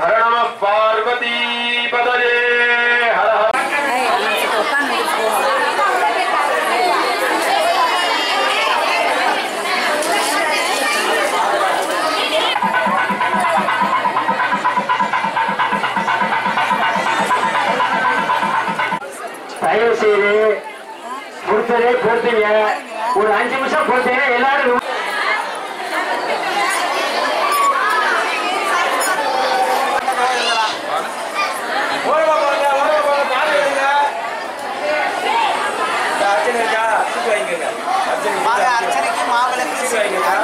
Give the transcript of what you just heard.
ஹர நம பார்வதி பதயே ஹர ஹர தயவு செய்து பொறுத்ததே பொறுத்தீங்க ஒரு அஞ்சு நிமிஷம் பொறுத்தீங்க எல்லாரும் ஓரமா போங்க ஓரமா போங்க தாண்டி வைங்க அர்ச்சனை இருக்கா சீட்டு வாங்கிக்கோங்க அர்ச்சனை மாலை அர்ச்சனைக்கு மாவிளக்கு சீட்டு வாங்கிக்கோங்க